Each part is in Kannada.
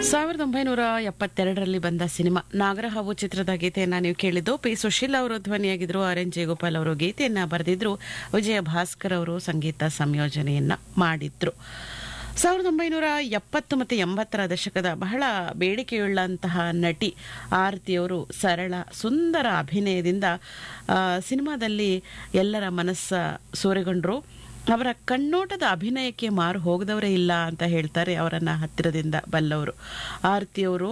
ಸಾವಿರದ ಒಂಬೈನೂರ ಎಪ್ಪತ್ತೆರಡರಲ್ಲಿ ಬಂದ ಸಿನಿಮಾ ನಾಗರಹಾವು ಚಿತ್ರದ ಗೀತೆಯನ್ನ ನೀವು ಕೇಳಿದ್ದು ಪಿ ಸುಶೀಲ್ ಅವರು ಧ್ವನಿಯಾಗಿದ್ರು ಆರ್ ಎನ್ ಜಯಗೋಪಾಲ್ ಅವರು ಗೀತೆಯನ್ನ ಬರೆದಿದ್ರು ವಿಜಯ ಭಾಸ್ಕರ್ ಅವರು ಸಂಗೀತ ಸಂಯೋಜನೆಯನ್ನ ಮಾಡಿದ್ರು ಸಾವಿರದ ಒಂಬೈನೂರ ಎಪ್ಪತ್ತು ಮತ್ತು ಎಂಬತ್ತರ ದಶಕದ ಬಹಳ ಬೇಡಿಕೆಯುಳ್ಳಂತಹ ನಟಿ ಆರತಿಯವರು ಸರಳ ಸುಂದರ ಅಭಿನಯದಿಂದ ಆ, ಸಿನಿಮಾದಲ್ಲಿ ಎಲ್ಲರ ಮನಸ್ಸ ಸೂರೆಗೊಂಡ್ರು ಅವರ ಕಣ್ಣೋಟದ ಅಭಿನಯಕ್ಕೆ ಮಾರು ಹೋಗದವರೇ ಇಲ್ಲ ಅಂತ ಹೇಳ್ತಾರೆ ಅವರನ್ನ ಹತ್ತಿರದಿಂದ ಬಲ್ಲವರು ಆರತಿಯವರು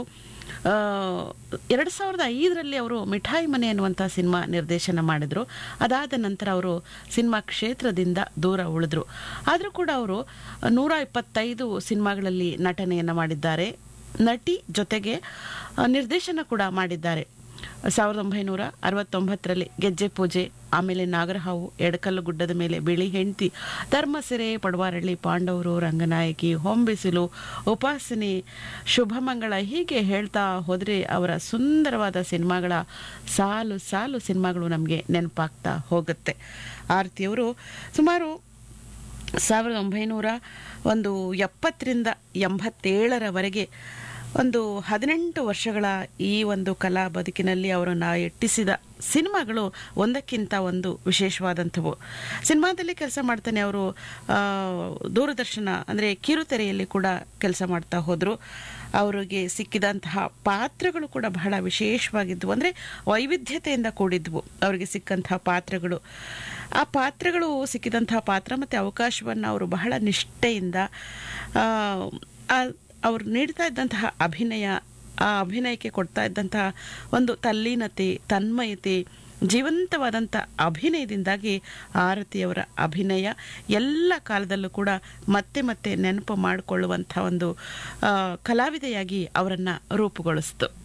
ಎರಡು ಸಾವಿರದ ಐದರಲ್ಲಿ ಅವರು ಮಿಠಾಯಿ ಮನೆ ಅನ್ನುವಂಥ ಸಿನಿಮಾ ನಿರ್ದೇಶನ ಮಾಡಿದ್ರು ಅದಾದ ನಂತರ ಅವರು ಸಿನಿಮಾ ಕ್ಷೇತ್ರದಿಂದ ದೂರ ಉಳಿದ್ರು ಆದರೂ ಕೂಡ ಅವರು ನೂರ ಇಪ್ಪತ್ತೈದು ಸಿನಿಮಾಗಳಲ್ಲಿ ನಟನೆಯನ್ನು ಮಾಡಿದ್ದಾರೆ ನಟಿ ಜೊತೆಗೆ ಆ, ನಿರ್ದೇಶನ ಕೂಡ ಮಾಡಿದ್ದಾರೆ ಸಾವಿರದ ಒಂಬೈನೂರ ಅರವತ್ತೊಂಬತ್ತರಲ್ಲಿ ಗೆಜ್ಜೆ ಪೂಜೆ ಆಮೇಲೆ ನಾಗರಹಾವು ಎಡಕಲ್ಲು ಗುಡ್ಡದ ಮೇಲೆ ಬಿಳಿ ಹೆಂಡತಿ ಧರ್ಮಸೆರೆ ಪಡವಾರಳ್ಳಿ ಪಾಂಡವರು ರಂಗನಾಯಕಿ ಹೊಂಬಿಸಿಲು ಉಪಾಸನೆ ಶುಭಮಂಗಳ ಹೀಗೆ ಹೇಳ್ತಾ ಹೋದರೆ ಅವರ ಸುಂದರವಾದ ಸಿನಿಮಾಗಳ ಸಾಲು ಸಾಲು ಸಿನಿಮಾಗಳು ನಮಗೆ ನೆನಪಾಗ್ತಾ ಹೋಗುತ್ತೆ ಆರತಿಯವರು ಸುಮಾರು ಸಾವಿರದ ಒಂಬೈನೂರ ಒಂದು ಎಪ್ಪತ್ತರಿಂದ ಎಂಬತ್ತೇಳರವರೆಗೆ ಒಂದು ಹದಿನೆಂಟು ವರ್ಷಗಳ ಈ ಒಂದು ಕಲಾ ಬದುಕಿನಲ್ಲಿ ಅವರನ್ನು ಎಟ್ಟಿಸಿದ ಸಿನಿಮಾಗಳು ಒಂದಕ್ಕಿಂತ ಒಂದು ವಿಶೇಷವಾದಂಥವು ಸಿನಿಮಾದಲ್ಲಿ ಕೆಲಸ ಮಾಡ್ತಾನೆ ಅವರು ಆ, ದೂರದರ್ಶನ ಅಂದರೆ ಕಿರುತೆರೆಯಲ್ಲಿ ಕೂಡ ಕೆಲಸ ಮಾಡ್ತಾ ಹೋದರು ಅವರಿಗೆ ಸಿಕ್ಕಿದಂತಹ ಪಾತ್ರಗಳು ಕೂಡ ಬಹಳ ವಿಶೇಷವಾಗಿದ್ವು ಅಂದರೆ ವೈವಿಧ್ಯತೆಯಿಂದ ಕೂಡಿದ್ವು ಅವರಿಗೆ ಸಿಕ್ಕಂತಹ ಪಾತ್ರಗಳು ಆ ಪಾತ್ರಗಳು ಸಿಕ್ಕಿದಂತಹ ಪಾತ್ರ ಮತ್ತು ಅವಕಾಶವನ್ನು ಅವರು ಬಹಳ ನಿಷ್ಠೆಯಿಂದ ಆ, ಆ- ಅವರು ನೀಡ್ತಾ ಇದ್ದಂತಹ ಅಭಿನಯ ಆ ಅಭಿನಯಕ್ಕೆ ಕೊಡ್ತಾ ಇದ್ದಂತಹ ಒಂದು ತಲ್ಲೀನತೆ ತನ್ಮಯತೆ ಜೀವಂತವಾದಂಥ ಅಭಿನಯದಿಂದಾಗಿ ಆರತಿಯವರ ಅಭಿನಯ ಎಲ್ಲ ಕಾಲದಲ್ಲೂ ಕೂಡ ಮತ್ತೆ ಮತ್ತೆ ನೆನಪು ಮಾಡಿಕೊಳ್ಳುವಂಥ ಒಂದು ಆ, ಕಲಾವಿದೆಯಾಗಿ ಅವರನ್ನು ರೂಪುಗೊಳಿಸ್ತು